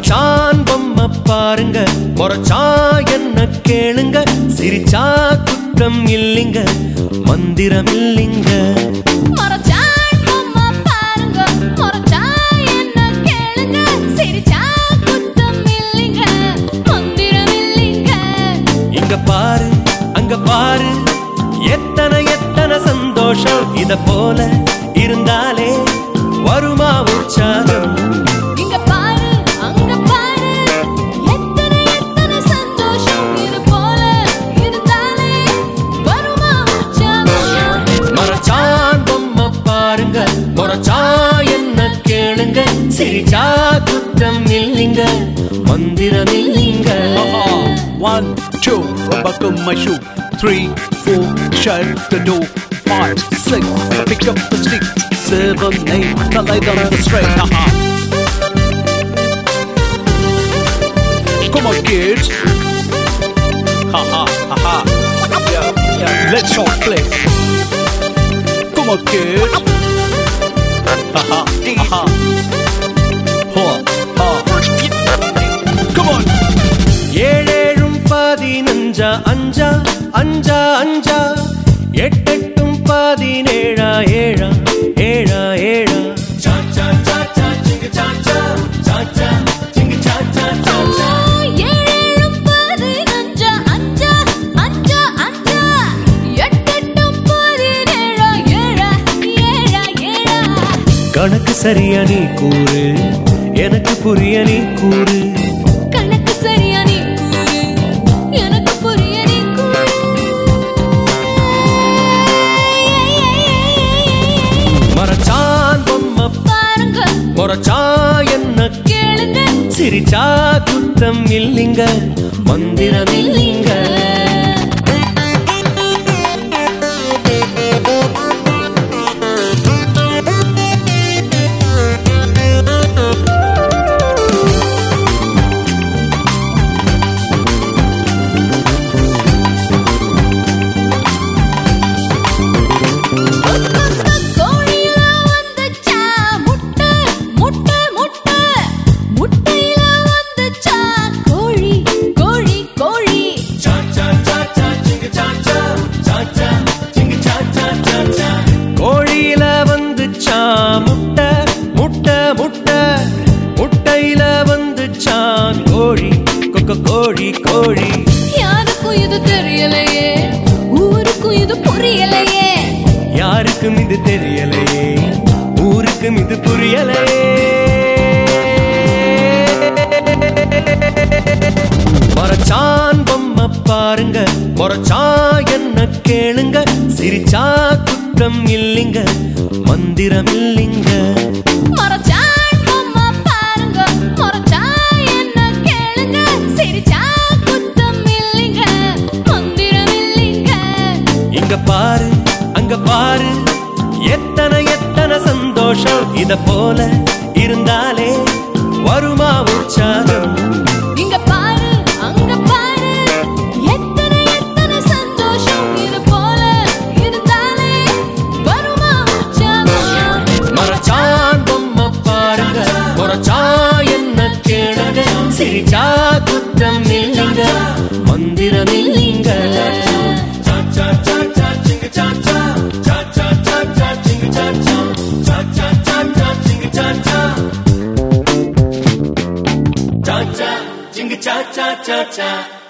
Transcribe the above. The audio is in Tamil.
மரச்சான் பொம்மை பாருங்க மொரச்சா என்ன கேளுங்க சிரிச்சா குற்றம் இல்லைங்க மந்திரம் இல்லைங்க மொரச்சான் பொம்மை பாருங்க, மொரச்சா என்ன கேளுங்க, சிரிச்சா குத்தம் இல்லைங்க, மந்திரம் இல்லைங்க. இங்க பாரு அங்க பாரு எத்தனை எத்தனை சந்தோஷம் இத போல இருந்தாலே வருமா உற்சாகம் இங்க பாரு, அங்க பாரு, எத்தனை எத்தனை சந்தோஷம் இது போல இருந்தாலே வருமா உற்சாகம்? மரச்சான் பொம்மை பாருங்க மொரச்சா என்ன கேளுங்க சிரிச்சா குற்றம் இல்லைங்க மந்திரம் இல்லைங்க One, two, buckle my shoe. Three, four, shut the door. Five, six, pick up the stick. Seven, eight, the light on the straight. Haha. Come on, kids. Haha, haha. Let's all play. Come on, kids. Haha, haha. Ha, ha. Come on. ஏழேழும் பதினஞ்சா அஞ்சா அஞ்சா அஞ்சா எட்டெட்டும் பதினேழா ஏழா ஏழா ஏழா ஏழேழும் பதினஞ்சா, அஞ்சா, அஞ்சா, அஞ்சா, எட்டெட்டும் பதினேழா, ஏழா, ஏழா, ஏழா. கணக்கு சரியா நீ கூறு எனக்கு புரிய நீ கூறு கணக்கு சரியா நீ கூறு, எனக்கு புரிய நீ கூறு. மரச்சான் பொம்மை பாருங்க, மொரச்சா என்ன கேளுங்க, சிரிச்சா குத்தம் இல்லைங்க மந்திரம் இல்லைங்க கோழியில வந்துச்சா முட்டை, முட்டை, முட்டை. முட்டையில வந்துச்சா கோழி, கோழி, கோழி. கோழியில வந்துச்சா முட்டை முட்டை முட்டை முட்டையில வந்துச்சா கோழி கொக்க கோழி கோழி யாருக்கும் இது தெரியலையே ஊருக்கும் இது புரியலையே யாருக்கும் இது தெரியலையே ஊருக்கும் இது புரியலையே மரச்சான் பொம்மை பாருங்க மொரச்சா என்ன கேளுங்க சிரிச்சா குற்றம் இல்லைங்க மந்திரம் இல்லைங்க மொரச்சான் பொம்மை பாருங்க, மொரச்சா என்ன கேளுங்க, சிரிச்சா குத்தம் இல்லைங்க, மந்திரம் இல்லைங்க. இங்க பாரு அங்க பாரு எத்தனை எத்தனை சந்தோஷம் இத போல இருந்தாலே வருமா உற்சாகம் இங்க பாரு, அங்க பாரு, எத்தனை எத்தனை சந்தோஷம் இது போல இருந்தாலே வருமா உற்சாகம்? மரச்சான் பொம்மை பாருங்க முறைச்சா என்ன கேளுங்க சிரிச்சா குத்தம் இல்லைங்க மந்திரம் இல்லைங்க cha cha cha cha cha cha